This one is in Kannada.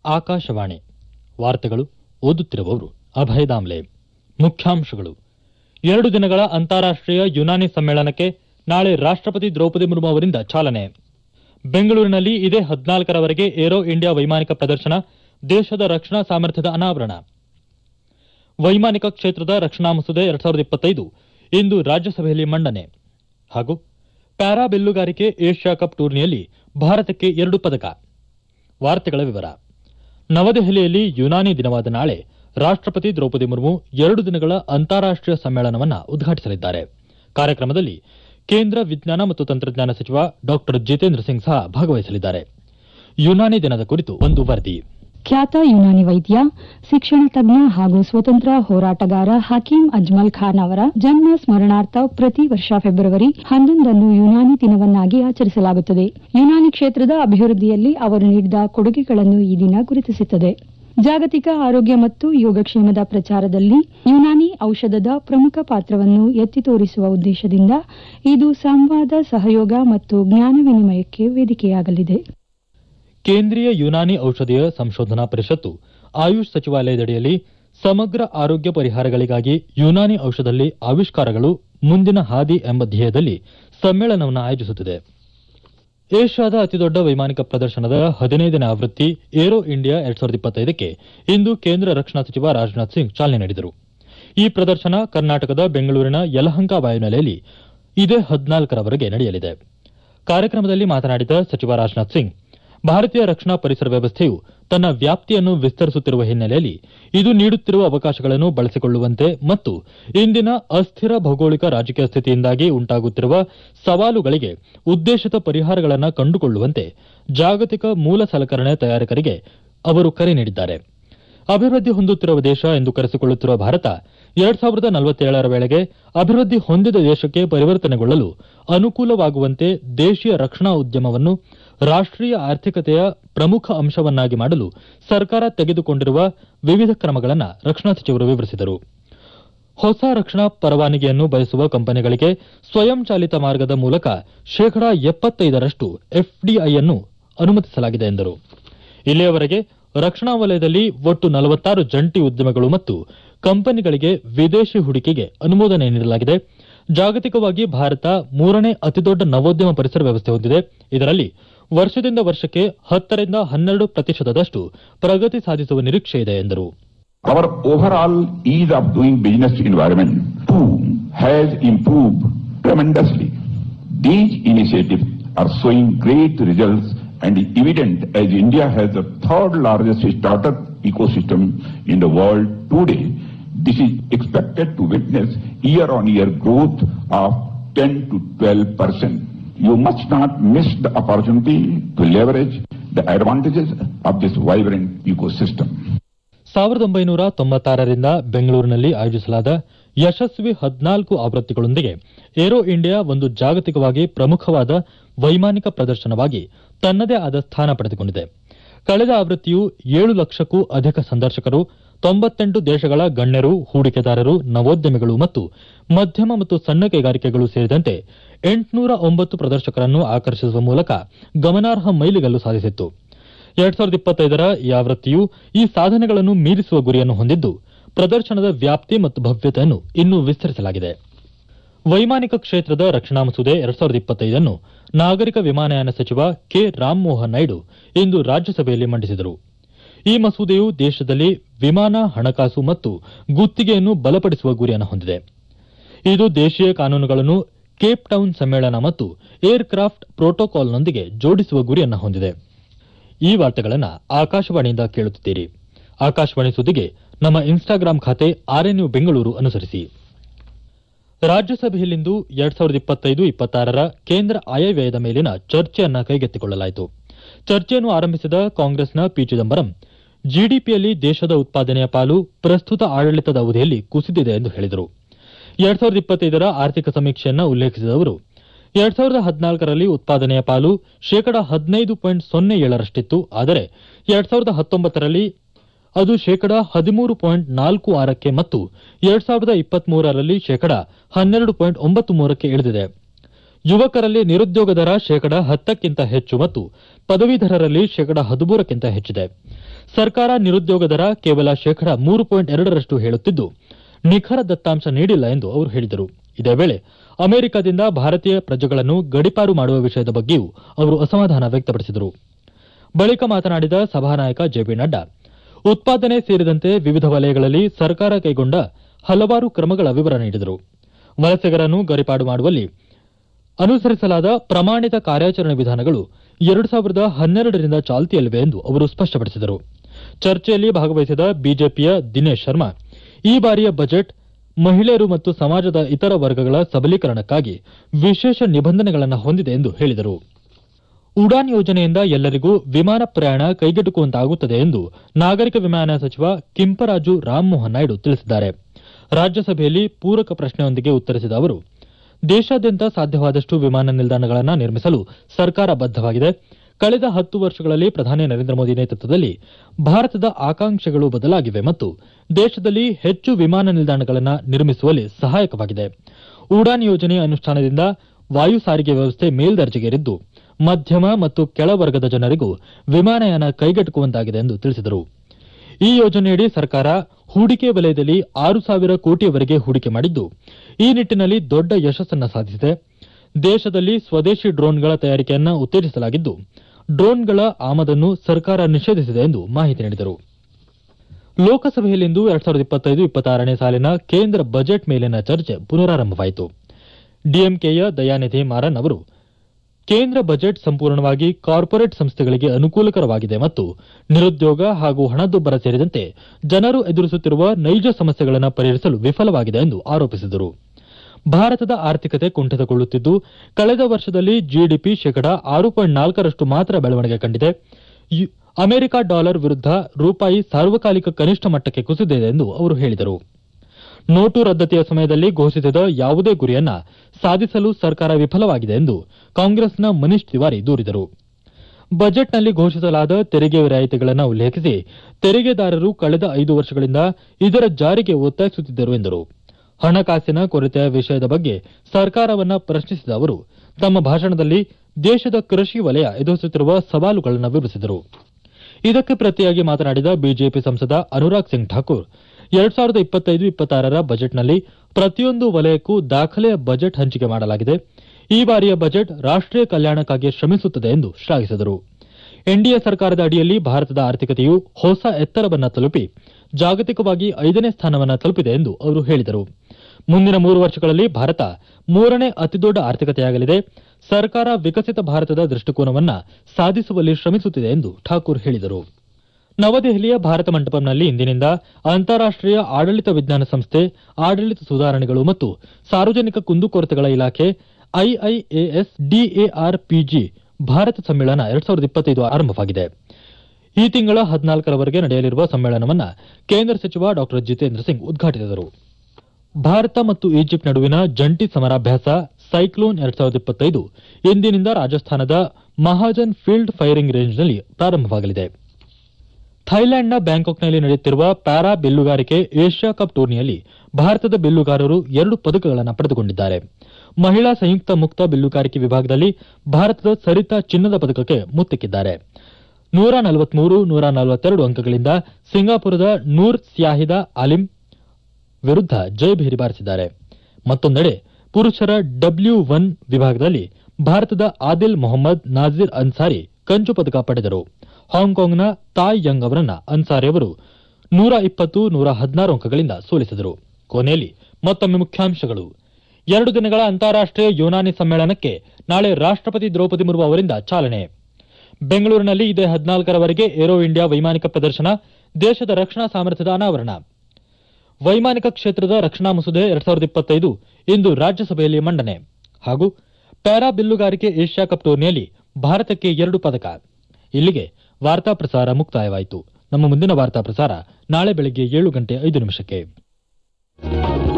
ಆಕಾಶವಾಣಿ ವಾರ್ತೆಗಳು ಓದುತ್ತಿರುವವರು ಅಭಯ ದಾಮ್ಲೆ ಮುಖ್ಯಾಂಶಗಳು ಎರಡು ದಿನಗಳ ಅಂತಾರಾಷ್ಟೀಯ ಯುನಾನಿ ಸಮ್ಮೇಳನಕ್ಕೆ ನಾಳೆ ರಾಷ್ಟಪತಿ ದ್ರೌಪದಿ ಮುರ್ಮು ಅವರಿಂದ ಚಾಲನೆ ಬೆಂಗಳೂರಿನಲ್ಲಿ ಇದೇ ಹದಿನಾಲ್ಕರವರೆಗೆ ಏರೋ ಇಂಡಿಯಾ ವೈಮಾನಿಕ ಪ್ರದರ್ಶನ ದೇಶದ ರಕ್ಷಣಾ ಸಾಮರ್ಥ್ಯದ ಅನಾವರಣ ವೈಮಾನಿಕ ಕ್ಷೇತ್ರದ ರಕ್ಷಣಾ ಮಸೂದೆ ಎರಡ್ ಸಾವಿರದ ಇಪ್ಪತ್ತೈದು ಇಂದು ರಾಜ್ಯಸಭೆಯಲ್ಲಿ ಮಂಡನೆ ಹಾಗೂ ಪ್ಯಾರಾ ಬಿಲ್ಲುಗಾರಿಕೆ ಏಷ್ಯಾ ಕಪ್ ಟೂರ್ನಿಯಲ್ಲಿ ಭಾರತಕ್ಕೆ ಎರಡು ಪದಕ ವಾರ್ತೆಗಳ ವಿವರ ನವದೆಹಲಿಯಲ್ಲಿ ಯುನಾನಿ ದಿನವಾದ ನಾಳೆ ರಾಷ್ಟಪತಿ ದ್ರೌಪದಿ ಮುರ್ಮು ಎರಡು ದಿನಗಳ ಅಂತಾರಾಷ್ಟೀಯ ಸಮ್ಮೇಳನವನ್ನು ಉದ್ಘಾಟಿಸಲಿದ್ದಾರೆ ಕಾರ್ಯಕ್ರಮದಲ್ಲಿ ಕೇಂದ್ರ ವಿಜ್ಞಾನ ಮತ್ತು ತಂತ್ರಜ್ಞಾನ ಸಚಿವ ಡಾ ಜಿತೇಂದ್ರ ಸಿಂಗ್ ಸಹ ಭಾಗವಹಿಸಲಿದ್ದಾರೆ ಯುನಾನಿ ದಿನದ ಕುರಿತು ಒಂದು ವರದಿ ಖ್ಯಾತ ಯುನಾನಿ ವೈದ್ಯ ಶಿಕ್ಷಣ ತಜ್ಞ ಹಾಗೂ ಸ್ವತಂತ್ರ ಹೋರಾಟಗಾರ ಹಕೀಂ ಅಜ್ಮಲ್ ಖಾನ್ ಅವರ ಜನ್ಮ ಸ್ಮರಣಾರ್ಥ ಪ್ರತಿ ವರ್ಷ ಫೆಬ್ರವರಿ ಹನ್ನೊಂದನ್ನು ಯುನಾನಿ ದಿನವನ್ನಾಗಿ ಆಚರಿಸಲಾಗುತ್ತದೆ ಯುನಾನಿ ಕ್ಷೇತ್ರದ ಅಭಿವೃದ್ಧಿಯಲ್ಲಿ ಅವರು ನೀಡಿದ ಕೊಡುಗೆಗಳನ್ನು ಈ ದಿನ ಗುರುತಿಸುತ್ತದೆ ಜಾಗತಿಕ ಆರೋಗ್ಯ ಮತ್ತು ಯೋಗಕ್ಷೇಮದ ಪ್ರಚಾರದಲ್ಲಿ ಯುನಾನಿ ಔಷಧದ ಪ್ರಮುಖ ಪಾತ್ರವನ್ನು ಎತ್ತಿ ತೋರಿಸುವ ಉದ್ದೇಶದಿಂದ ಇದು ಸಂವಾದ ಸಹಯೋಗ ಮತ್ತು ಜ್ಞಾನ ವಿನಿಮಯಕ್ಕೆ ವೇದಿಕೆಯಾಗಲಿದೆ ಕೇಂದ್ರೀಯ ಯುನಾನಿ ಔಷಧೀಯ ಸಂಶೋಧನಾ ಪರಿಷತ್ತು ಆಯುಷ್ ಸಚಿವಾಲಯದಡಿಯಲ್ಲಿ ಸಮಗ್ರ ಆರೋಗ್ಯ ಪರಿಹಾರಗಳಿಗಾಗಿ ಯುನಾನಿ ಔಷಧದಲ್ಲಿ ಆವಿಷ್ಕಾರಗಳು ಮುಂದಿನ ಹಾದಿ ಎಂಬ ಧ್ಯೇಯದಲ್ಲಿ ಸಮ್ಮೇಳನವನ್ನು ಆಯೋಜಿಸುತ್ತಿದೆ ಏಷ್ಯಾದ ಅತಿದೊಡ್ಡ ವೈಮಾನಿಕ ಪ್ರದರ್ಶನದ ಹದಿನೈದನೇ ಆವೃತ್ತಿ ಏರೋ ಇಂಡಿಯಾ ಎರಡ್ ಸಾವಿರದ ಇಪ್ಪತ್ತೈದಕ್ಕೆ ಇಂದು ಕೇಂದ್ರ ರಕ್ಷಣಾ ಸಚಿವ ರಾಜನಾಥ್ ಸಿಂಗ್ ಚಾಲನೆ ನೀಡಿದರು ಈ ಪ್ರದರ್ಶನ ಕರ್ನಾಟಕದ ಬೆಂಗಳೂರಿನ ಯಲಹಂಕ ವಾಯುನೆಲೆಯಲ್ಲಿ ಇದೇ ಹದಿನಾಲ್ಕರವರೆಗೆ ನಡೆಯಲಿದೆ ಕಾರ್ಯಕ್ರಮದಲ್ಲಿ ಮಾತನಾಡಿದ ಸಚಿವ ರಾಜನಾಥ್ ಸಿಂಗ್ ಭಾರತೀಯ ರಕ್ಷಣಾ ಪರಿಸರ ವ್ಯವಸ್ಥೆಯು ತನ್ನ ವ್ಯಾಪ್ತಿಯನ್ನು ವಿಸ್ತರಿಸುತ್ತಿರುವ ಹಿನ್ನೆಲೆಯಲ್ಲಿ ಇದು ನೀಡುತ್ತಿರುವ ಅವಕಾಶಗಳನ್ನು ಬಳಸಿಕೊಳ್ಳುವಂತೆ ಮತ್ತು ಇಂದಿನ ಅಸ್ಥಿರ ಭೌಗೋಳಿಕ ರಾಜಕೀಯ ಸ್ಥಿತಿಯಿಂದಾಗಿ ಉಂಟಾಗುತ್ತಿರುವ ಸವಾಲುಗಳಿಗೆ ಉದ್ದೇಶಿತ ಪರಿಹಾರಗಳನ್ನು ಕಂಡುಕೊಳ್ಳುವಂತೆ ಜಾಗತಿಕ ಮೂಲ ಸಲಕರಣೆ ತಯಾರಕರಿಗೆ ಅವರು ಕರೆ ನೀಡಿದ್ದಾರೆ ಅಭಿವೃದ್ಧಿ ಹೊಂದುತ್ತಿರುವ ದೇಶ ಎಂದು ಕರೆಸಿಕೊಳ್ಳುತ್ತಿರುವ ಭಾರತ ಎರಡ್ ಸಾವಿರದ ನಲವತ್ತೇಳರ ವೇಳೆಗೆ ಅಭಿವೃದ್ಧಿ ಹೊಂದಿದ ದೇಶಕ್ಕೆ ಪರಿವರ್ತನೆಗೊಳ್ಳಲು ಅನುಕೂಲವಾಗುವಂತೆ ದೇಶೀಯ ರಕ್ಷಣಾ ಉದ್ಯಮವನ್ನು ರಾಷ್ಟೀಯ ಆರ್ಥಿಕತೆಯ ಪ್ರಮುಖ ಅಂಶವನ್ನಾಗಿ ಮಾಡಲು ಸರ್ಕಾರ ತೆಗೆದುಕೊಂಡಿರುವ ವಿವಿಧ ಕ್ರಮಗಳನ್ನು ರಕ್ಷಣಾ ಸಚಿವರು ವಿವರಿಸಿದರು ಹೊಸ ರಕ್ಷಣಾ ಪರವಾನಗಿಯನ್ನು ಬಯಸುವ ಕಂಪನಿಗಳಿಗೆ ಸ್ವಯಂಚಾಲಿತ ಮಾರ್ಗದ ಮೂಲಕ ಶೇಕಡಾ ಎಪ್ಪತ್ತೈದರಷ್ಟು ಎಫ್ಡಿಐ ಅನ್ನು ಅನುಮತಿಸಲಾಗಿದೆ ಎಂದರು ಇಲ್ಲಿಯವರೆಗೆ ರಕ್ಷಣಾ ವಲಯದಲ್ಲಿ ಒಟ್ಟು ನಲವತ್ತಾರು ಜಂಟಿ ಉದ್ಯಮಗಳು ಮತ್ತು ಕಂಪನಿಗಳಿಗೆ ವಿದೇಶಿ ಹೂಡಿಕೆಗೆ ಅನುಮೋದನೆ ನೀಡಲಾಗಿದೆ ಜಾಗತಿಕವಾಗಿ ಭಾರತ ಮೂರನೇ ಅತಿದೊಡ್ಡ ನವೋದ್ಯಮ ಪರಿಸರ ವ್ಯವಸ್ಥೆ ಹೊಂದಿದೆ ಇದರಲ್ಲಿ ವರ್ಷದಿಂದ ವರ್ಷಕ್ಕೆ ಹತ್ತರಿಂದ ಹನ್ನೆರಡು ಪ್ರತಿಶತದಷ್ಟು ಪ್ರಗತಿ ಸಾಧಿಸುವ ನಿರೀಕ್ಷೆ ಇದೆ ಎಂದರು Our overall ease of doing business environment too has improved tremendously. These initiatives are showing great results and is evident as India has the third largest startup ecosystem in the world today. This is expected to witness year-on-year growth of 10 to 12 percent. You must not miss the opportunity to leverage the advantages of this vibrant ecosystem. ಸಾವಿರದ ಒಂಬೈನೂರ ತೊಂಬತ್ತಾರರಿಂದ ಬೆಂಗಳೂರಿನಲ್ಲಿ ಆಯೋಜಿಸಲಾದ ಯಶಸ್ವಿ ಹದಿನಾಲ್ಕು ಆವೃತ್ತಿಗಳೊಂದಿಗೆ ಏರೋ ಇಂಡಿಯಾ ಒಂದು ಜಾಗತಿಕವಾಗಿ ಪ್ರಮುಖವಾದ ವೈಮಾನಿಕ ಪ್ರದರ್ಶನವಾಗಿ ತನ್ನದೇ ಆದ ಸ್ಥಾನ ಪಡೆದುಕೊಂಡಿದೆ ಕಳೆದ ಆವೃತ್ತಿಯು ಏಳು ಲಕ್ಷಕ್ಕೂ ಅಧಿಕ ಸಂದರ್ಶಕರು ತೊಂಬತ್ತೆಂಟು ದೇಶಗಳ ಗಣ್ಯರು ಹೂಡಿಕೆದಾರರು ನವೋದ್ಯಮಿಗಳು ಮತ್ತು ಮಧ್ಯಮ ಮತ್ತು ಸಣ್ಣ ಕೈಗಾರಿಕೆಗಳು ಸೇರಿದಂತೆ ಎಂಟುನೂರ ಒಂಬತ್ತು ಪ್ರದರ್ಶಕರನ್ನು ಆಕರ್ಷಿಸುವ ಮೂಲಕ ಗಮನಾರ್ಹ ಮೈಲಿಗಲ್ಲು ಸಾಧಿಸಿತ್ತು ಎರಡ್ ಸಾವಿರದ ಇಪ್ಪತ್ತೈದರ ಈ ಆವೃತ್ತಿಯು ಈ ಸಾಧನೆಗಳನ್ನು ಮೀರಿಸುವ ಗುರಿಯನ್ನು ಹೊಂದಿದ್ದು ಪ್ರದರ್ಶನದ ವ್ಯಾಪ್ತಿ ಮತ್ತು ಭವ್ಯತೆಯನ್ನು ಇನ್ನೂ ವಿಸ್ತರಿಸಲಾಗಿದೆ ವೈಮಾನಿಕ ಕ್ಷೇತ್ರದ ರಕ್ಷಣಾ ಮಸೂದೆ ಎರಡ್ ಸಾವಿರದ ಇಪ್ಪತ್ತೈದನ್ನು ನಾಗರಿಕ ವಿಮಾನಯಾನ ಸಚಿವ ಕೆ ರಾಮಮೋಹನ್ ನಾಯ್ಡು ಇಂದು ರಾಜ್ಯಸಭೆಯಲ್ಲಿ ಮಂಡಿಸಿದರು ಈ ಮಸೂದೆಯು ದೇಶದಲ್ಲಿ ವಿಮಾನ ಹಣಕಾಸು ಮತ್ತು ಗುತ್ತಿಗೆಯನ್ನು ಬಲಪಡಿಸುವ ಗುರಿಯನ್ನು ಹೊಂದಿದೆ ಇದು ದೇಶೀಯ ಕಾನೂನುಗಳನ್ನು ಕೇಪ್ ಟೌನ್ ಸಮ್ಮೇಳನ ಮತ್ತು ಏರ್ ಕ್ರಾಫ್ಟ್ ಪ್ರೋಟೋಕಾಲ್ನೊಂದಿಗೆ ಜೋಡಿಸುವ ಗುರಿಯನ್ನು ಹೊಂದಿದೆ ಈ ವಾರ್ತೆಗಳನ್ನು ಆಕಾಶವಾಣಿಯಿಂದ ಕೇಳುತ್ತಿದ್ದೀರಿ ಆಕಾಶವಾಣಿ ಸುದ್ದಿಗೆ ನಮ್ಮ ಇನ್ಸ್ಟಾಗ್ರಾಂ ಖಾತೆ ಆರ್ಎನ್ಯು ಬೆಂಗಳೂರು ಅನುಸರಿಸಿ ರಾಜ್ಯಸಭೆಯಲ್ಲಿಂದು ಎರಡ್ ಸಾವಿರದ ಇಪ್ಪತ್ತೈದು ಇಪ್ಪತ್ತಾರರ ಕೇಂದ್ರ ಆಯವ್ಯಯದ ಮೇಲಿನ ಚರ್ಚೆಯನ್ನ ಕೈಗೆತ್ತಿಕೊಳ್ಳಲಾಯಿತು ಚರ್ಚೆಯನ್ನು ಆರಂಭಿಸಿದ ಕಾಂಗ್ರೆಸ್ನ ಪಿ ಚಿದಂಬರಂ ಜಿಡಿಪಿಯಲ್ಲಿ ದೇಶದ ಉತ್ಪಾದನೆಯ ಪಾಲು ಪ್ರಸ್ತುತ ಆಡಳಿತದ ಅವಧಿಯಲ್ಲಿ ಕುಸಿದಿದೆ ಎಂದು ಹೇಳಿದರು ಎರಡ್ ಸಾವಿರದ ಇಪ್ಪತ್ತೈದರ ಆರ್ಥಿಕ ಸಮೀಕ್ಷೆಯನ್ನ ಉಲ್ಲೇಖಿಸಿದ ಅವರು ಎರಡ್ ಸಾವಿರದ ಹದಿನಾಲ್ಕರಲ್ಲಿ ಉತ್ಪಾದನೆಯ ಪಾಲು ಶೇಕಡ ಹದಿನೈದು ಪಾಯಿಂಟ್ ಸೊನ್ನೆ ಏಳರಷ್ಟಿತ್ತು ಆದರೆ ಎರಡ್ ಸಾವಿರದ ಹತ್ತೊಂಬತ್ತರಲ್ಲಿ ಅದು ಶೇಕಡ ಹದಿಮೂರು ಪಾಯಿಂಟ್ ನಾಲ್ಕು ಆರಕ್ಕೆ ಮತ್ತು ಎರಡ್ ಸಾವಿರದ ಇಪ್ಪತ್ಮೂರರಲ್ಲಿ ಶೇಕಡ ಹನ್ನೆರಡು ಪಾಯಿಂಟ್ ಒಂಬತ್ತು ಮೂರಕ್ಕೆ ಇಳಿದಿದೆ ಯುವಕರಲ್ಲಿ ನಿರುದ್ಯೋಗ ದರ ಶೇಕಡ ಹತ್ತಕ್ಕಿಂತ ಹೆಚ್ಚು ಮತ್ತು ಪದವೀಧರರಲ್ಲಿ ಶೇಕಡ ಹದಿಮೂರಕ್ಕಿಂತ ಹೆಚ್ಚಿದೆ ಸರ್ಕಾರ ನಿರುದ್ಯೋಗ ದರ ಕೇವಲ ಶೇಕಡ ಮೂರು ಪಾಯಿಂಟ್ ಎರಡರಷ್ಟು ಹೇಳುತ್ತಿದ್ದು ನಿಖರ ದತ್ತಾಂಶ ನೀಡಿಲ್ಲ ಎಂದು ಅವರು ಹೇಳಿದರು ಇದೇ ವೇಳೆ ಅಮೆರಿಕದಿಂದ ಭಾರತೀಯ ಪ್ರಜೆಗಳನ್ನು ಗಡಿಪಾರು ಮಾಡುವ ವಿಷಯದ ಬಗ್ಗೆಯೂ ಅವರು ಅಸಮಾಧಾನ ವ್ಯಕ್ತಪಡಿಸಿದರು ಬಳಿಕ ಮಾತನಾಡಿದ ಸಭಾನಾಯಕ ಜೆಪಿ ನಡ್ಡಾ ಉತ್ಪಾದನೆ ಸೇರಿದಂತೆ ವಿವಿಧ ವಲಯಗಳಲ್ಲಿ ಸರ್ಕಾರ ಕೈಗೊಂಡ ಹಲವಾರು ಕ್ರಮಗಳ ವಿವರ ನೀಡಿದರು ವಲಸಿಗರನ್ನು ಗಡಿಪಾಡು ಮಾಡುವಲ್ಲಿ ಅನುಸರಿಸಲಾದ ಪ್ರಮಾಣಿತ ಕಾರ್ಯಾಚರಣೆ ವಿಧಾನಗಳು ಎರಡು ಸಾವಿರದ ಹನ್ನೆರಡರಿಂದ ಚಾಲ್ತಿಯಲ್ಲಿವೆ ಎಂದು ಅವರು ಸ್ಪಷ್ಟಪಡಿಸಿದರು ಚರ್ಚೆಯಲ್ಲಿ ಭಾಗವಹಿಸಿದ ಬಿಜೆಪಿಯ ದಿನೇಶ್ ಶರ್ಮಾ ಈ ಬಾರಿಯ ಬಜೆಟ್ ಮಹಿಳೆಯರು ಮತ್ತು ಸಮಾಜದ ಇತರ ವರ್ಗಗಳ ಸಬಲೀಕರಣಕ್ಕಾಗಿ ವಿಶೇಷ ನಿಬಂಧನೆಗಳನ್ನು ಹೊಂದಿದೆ ಎಂದು ಹೇಳಿದರು ಉಡಾನ್ ಯೋಜನೆಯಿಂದ ಎಲ್ಲರಿಗೂ ವಿಮಾನ ಪ್ರಯಾಣ ಕೈಗೆಟುಕುವಂತಾಗುತ್ತದೆ ಎಂದು ನಾಗರಿಕ ವಿಮಾನ ಸಚಿವ ಕೆಂಪರಾಜು ರಾಮಮೋಹನ್ ನಾಯ್ಡು ತಿಳಿಸಿದ್ದಾರೆ ರಾಜ್ಯಸಭೆಯಲ್ಲಿ ಪೂರಕ ಪ್ರಶ್ನೆಯೊಂದಿಗೆ ಉತ್ತರಿಸಿದ ಅವರು ದೇಶಾದ್ಯಂತ ಸಾಧ್ಯವಾದಷ್ಟು ವಿಮಾನ ನಿಲ್ದಾಣಗಳನ್ನು ನಿರ್ಮಿಸಲು ಸರ್ಕಾರ ಬದ್ದವಾಗಿದೆ ಕಳೆದ ಹತ್ತು ವರ್ಷಗಳಲ್ಲಿ ಪ್ರಧಾನಿ ನರೇಂದ್ರ ಮೋದಿ ನೇತೃತ್ವದಲ್ಲಿ ಭಾರತದ ಆಕಾಂಕ್ಷೆಗಳು ಬದಲಾಗಿವೆ ಮತ್ತು ದೇಶದಲ್ಲಿ ಹೆಚ್ಚು ವಿಮಾನ ನಿಲ್ದಾಣಗಳನ್ನು ನಿರ್ಮಿಸುವಲ್ಲಿ ಸಹಾಯಕವಾಗಿದೆ ಉಡಾನ್ ಯೋಜನೆಯ ಅನುಷ್ಠಾನದಿಂದ ವಾಯು ಸಾರಿಗೆ ವ್ಯವಸ್ಥೆ ಮೇಲ್ದರ್ಜೆಗೇರಿದ್ದು ಮಧ್ಯಮ ಮತ್ತು ಕೆಳವರ್ಗದ ಜನರಿಗೂ ವಿಮಾನಯಾನ ಕೈಗೆಟುಕುವಂತಾಗಿದೆ ಎಂದು ತಿಳಿಸಿದರು ಈ ಯೋಜನೆಯಡಿ ಸರ್ಕಾರ ಹೂಡಿಕೆ ವಲಯದಲ್ಲಿ ಆರು ಸಾವಿರ ಕೋಟಿಯವರೆಗೆ ಹೂಡಿಕೆ ಮಾಡಿದ್ದು ಈ ನಿಟ್ಟಿನಲ್ಲಿ ದೊಡ್ಡ ಯಶಸ್ಸನ್ನು ಸಾಧಿಸಿದೆ ದೇಶದಲ್ಲಿ ಸ್ವದೇಶಿ ಡ್ರೋನ್ಗಳ ತಯಾರಿಕೆಯನ್ನು ಉತ್ತೇಜಿಸಲಾಗಿದ್ದು ಡ್ರೋನ್ಗಳ ಆಮದನ್ನು ಸರ್ಕಾರ ನಿಷೇಧಿಸಿದೆ ಎಂದು ಮಾಹಿತಿ ನೀಡಿದರು ಲೋಕಸಭೆಯಲ್ಲಿಂದು ಎರಡ್ ಸಾವಿರದ ಇಪ್ಪತ್ತೈದು ಇಪ್ಪತ್ತಾರನೇ ಸಾಲಿನ ಕೇಂದ್ರ ಬಜೆಟ್ ಮೇಲಿನ ಚರ್ಚೆ ಪುನರಾರಂಭವಾಯಿತು ಡಿಎಂಕೆಯ ದಯಾನಿಧಿ ಮಾರನ್ ಅವರು ಕೇಂದ್ರ ಬಜೆಟ್ ಸಂಪೂರ್ಣವಾಗಿ ಕಾರ್ಪೊರೇಟ್ ಸಂಸ್ಥೆಗಳಿಗೆ ಅನುಕೂಲಕರವಾಗಿದೆ ಮತ್ತು ನಿರುದ್ಯೋಗ ಹಾಗೂ ಹಣದುಬ್ಬರ ಸೇರಿದಂತೆ ಜನರು ಎದುರಿಸುತ್ತಿರುವ ನೈಜ ಸಮಸ್ಯೆಗಳನ್ನು ಪರಿಹರಿಸಲು ವಿಫಲವಾಗಿದೆ ಎಂದು ಆರೋಪಿಸಿದರು ಭಾರತದ ಆರ್ಥಿಕತೆ ಕುಂಠಿತಗೊಳ್ಳುತ್ತಿದ್ದು ಕಳೆದ ವರ್ಷದಲ್ಲಿ ಜಿಡಿಪಿ ಶೇಕಡ ಆರು ಪಾಯಿಂಟ್ ನಾಲ್ಕರಷ್ಟು ಮಾತ್ರ ಬೆಳವಣಿಗೆ ಕಂಡಿದೆ ಯು- ಅಮೆರಿಕ ಡಾಲರ್ ವಿರುದ್ಧ ರೂಪಾಯಿ ಸಾರ್ವಕಾಲಿಕ ಕನಿಷ್ಠ ಮಟ್ಟಕ್ಕೆ ಕುಸಿದಿದೆ ಎಂದು ಅವರು ಹೇಳಿದರು ನೋಟು ರದ್ದತಿಯ ಸಮಯದಲ್ಲಿ ಘೋಷಿಸಿದ ಯಾವುದೇ ಗುರಿಯನ್ನ ಸಾಧಿಸಲು ಸರ್ಕಾರ ವಿಫಲವಾಗಿದೆ ಎಂದು ಕಾಂಗ್ರೆಸ್ನ ಮನೀಶ್ ತಿವಾರಿ ದೂರಿದರು ಬಜೆಟ್ನಲ್ಲಿ ಘೋಷಿಸಲಾದ ತೆರಿಗೆ ರಿಯಾಯಿತಿಗಳನ್ನು ಉಲ್ಲೇಖಿಸಿ ತೆರಿಗೆದಾರರು ಕಳೆದ ಐದು ವರ್ಷಗಳಿಂದ ಇದರ ಜಾರಿಗೆ ಒತ್ತಾಯಿಸುತ್ತಿದ್ದರು ಎಂದರು ಹಣಕಾಸಿನ ಕೊರತೆಯ ವಿಷಯದ ಬಗ್ಗೆ ಸರ್ಕಾರವನ್ನ ಪ್ರಶ್ನಿಸಿದ ಅವರು ತಮ್ಮ ಭಾಷಣದಲ್ಲಿ ದೇಶದ ಕೃಷಿ ವಲಯ ಎದುರಿಸುತ್ತಿರುವ ಸವಾಲುಗಳನ್ನು ವಿವರಿಸಿದರು ಇದಕ್ಕೆ ಪ್ರತಿಯಾಗಿ ಮಾತನಾಡಿದ ಬಿಜೆಪಿ ಸಂಸದ ಅನುರಾಗ್ ಸಿಂಗ್ ಠಾಕೂರ್ ಎರಡ್ ಸಾವಿರದ ಇಪ್ಪತ್ತೈದು ಇಪ್ಪತ್ತಾರರ ಬಜೆಟ್ನಲ್ಲಿ ಪ್ರತಿಯೊಂದು ವಲಯಕ್ಕೂ ದಾಖಲೆಯ ಬಜೆಟ್ ಹಂಚಿಕೆ ಮಾಡಲಾಗಿದೆ ಈ ಬಾರಿಯ ಬಜೆಟ್ ರಾಷ್ಟೀಯ ಕಲ್ಯಾಣಕ್ಕಾಗಿ ಶ್ರಮಿಸುತ್ತದೆ ಎಂದು ಶ್ಲಾಘಿಸಿದರು ಎನ್ಡಿಎ ಸರ್ಕಾರದ ಅಡಿಯಲ್ಲಿ ಭಾರತದ ಆರ್ಥಿಕತೆಯು ಹೊಸ ಎತ್ತರವನ್ನ ತಲುಪಿ ಜಾಗತಿಕವಾಗಿ ಐದನೇ ಸ್ಥಾನವನ್ನ ತಲುಪಿದೆ ಎಂದು ಅವರು ಹೇಳಿದರು ಮುಂದಿನ ಮೂರು ವರ್ಷಗಳಲ್ಲಿ ಭಾರತ ಮೂರನೇ ಅತಿದೊಡ್ಡ ಆರ್ಥಿಕತೆಯಾಗಲಿದೆ ಸರ್ಕಾರ ವಿಕಸಿತ ಭಾರತದ ದೃಷ್ಟಿಕೋನವನ್ನ ಸಾಧಿಸುವಲ್ಲಿ ಶ್ರಮಿಸುತ್ತಿದೆ ಎಂದು ಠಾಕೂರ್ ಹೇಳಿದರು ನವದೆಹಲಿಯ ಭಾರತ ಮಂಟಪಂನಲ್ಲಿ ಇಂದಿನಿಂದ ಅಂತಾರಾಷ್ಟೀಯ ಆಡಳಿತ ವಿಜ್ಞಾನ ಸಂಸ್ಥೆ ಆಡಳಿತ ಸುಧಾರಣೆಗಳು ಮತ್ತು ಸಾರ್ವಜನಿಕ ಕುಂದುಕೊರತೆಗಳ ಇಲಾಖೆ ಐಐಎಎಸ್ ಡಿಎಆರ್ ಪಿಜಿ ಭಾರತ ಸಮ್ಮೇಳನ ಎರಡ್ ಸಾವಿರದ ಇಪ್ಪತ್ತೈದು ಆರಂಭವಾಗಿದೆ ಈ ತಿಂಗಳ ಹದಿನಾಲ್ಕರವರೆಗೆ ನಡೆಯಲಿರುವ ಸಮ್ಮೇಳನವನ್ನ ಕೇಂದ್ರ ಸಚಿವ ಡಾ ಜಿತೇಂದ್ರ ಸಿಂಗ್ ಉದ್ಘಾಟಿಸಿದರು ಭಾರತ ಮತ್ತು ಈಜಿಪ್ಟ್ ನಡುವಿನ ಜಂಟಿ ಸಮರಾಭ್ಯಾಸ ಸೈಕ್ಲೋನ್ ಎರಡ್ ಸಾವಿರದ ಇಪ್ಪತ್ತೈದು ಇಂದಿನಿಂದ ರಾಜಸ್ಥಾನದ ಮಹಾಜನ್ ಫೀಲ್ಡ್ ಫೈರಿಂಗ್ ರೇಂಜ್ನಲ್ಲಿ ಪ್ರಾರಂಭವಾಗಲಿದೆ ಥೈಲ್ಯಾಂಡ್ನ ಬ್ಯಾಂಕಾಕ್ನಲ್ಲಿ ನಡೆಯುತ್ತಿರುವ ಪ್ಯಾರಾ ಬಿಲ್ಲುಗಾರಿಕೆ ಏಷ್ಯಾ ಕಪ್ ಟೂರ್ನಿಯಲ್ಲಿ ಭಾರತದ ಬಿಲ್ಲುಗಾರರು ಎರಡು ಪದಕಗಳನ್ನು ಪಡೆದುಕೊಂಡಿದ್ದಾರೆ ಮಹಿಳಾ ಸಂಯುಕ್ತ ಮುಕ್ತ ಬಿಲ್ಲುಗಾರಿಕೆ ವಿಭಾಗದಲ್ಲಿ ಭಾರತದ ಸರಿತಾ ಚಿನ್ನದ ಪದಕಕ್ಕೆ ಮುತ್ತಿಕ್ಕಿದ್ದಾರೆ ನೂರ ನಲವತ್ಮೂರು ನೂರ ನಲವತ್ತೆರಡು ಅಂಕಗಳಿಂದ ಸಿಂಗಾಪುರದ ನೂರ್ ಸ್ಯಾಹಿದಾ ಅಲಿಂ ವಿರುದ್ಧ ಜಯಭೇರಿ ಬಾರಿಸಿದ್ದಾರೆ ಮತ್ತೊಂದೆಡೆ ಪುರುಷರ ಡಬ್ಲ್ಯೂ ಒನ್ ವಿಭಾಗದಲ್ಲಿ ಭಾರತದ ಆದಿಲ್ ಮೊಹಮ್ಮದ್ ನಾಜೀರ್ ಅನ್ಸಾರಿ ಕಂಚು ಪದಕ ಪಡೆದರು ಹಾಂಗ್ಕಾಂಗ್ನ ತಾಯ್ ಯಂಗ್ ಅವರನ್ನ ಅನ್ಸಾರಿ ಅವರು ನೂರ ಇಪ್ಪತ್ತು ನೂರ ಹದಿನಾರು ಅಂಕಗಳಿಂದ ಸೋಲಿಸಿದರು ಕೊನೆಯಲ್ಲಿ ಮತ್ತೊಮ್ಮೆ ಮುಖ್ಯಾಂಶಗಳು ಎರಡು ದಿನಗಳ ಅಂತಾರಾಷ್ಟೀಯ ಯುನಾನಿ ಸಮ್ಮೇಳನಕ್ಕೆ ನಾಳೆ ರಾಷ್ಟ್ರಪತಿ ದ್ರೌಪದಿ ಮುರ್ಮು ಅವರಿಂದ ಚಾಲನೆ ಬೆಂಗಳೂರಿನಲ್ಲಿ ಇದೇ ಹದಿನಾಲ್ಕರವರೆಗೆ ಏರೋ ಇಂಡಿಯಾ ವೈಮಾನಿಕ ಪ್ರದರ್ಶನ ದೇಶದ ರಕ್ಷಣಾ ಸಾಮರ್ಥ್ಯದ ಅನಾವರಣ ವೈಮಾನಿಕ ಕ್ಷೇತ್ರದ ರಕ್ಷಣಾ ಮಸೂದೆ ಎರಡ್ ಸಾವಿರದ ಇಪ್ಪತ್ತೈದು ಇಂದು ರಾಜ್ಯಸಭೆಯಲ್ಲಿ ಮಂಡನೆ ಹಾಗೂ ಪ್ಯಾರಾ ಬಿಲ್ಲುಗಾರಿಕೆ ಏಷ್ಯಾ ಕಪ್ ಟೂರ್ನಿಯಲ್ಲಿ ಭಾರತಕ್ಕೆ ಎರಡು ಪದಕ ಇಲ್ಲಿಗೆ ವಾರ್ತಾ ಪ್ರಸಾರ ಮುಕ್ತಾಯವಾಯಿತು ನಮ್ಮ ಮುಂದಿನ ವಾರ್ತಾ ಪ್ರಸಾರ ನಾಳೆ ಬೆಳಗ್ಗೆ ಏಳು ಗಂಟೆ ಐದು ನಿಮಿಷಕ್ಕೆ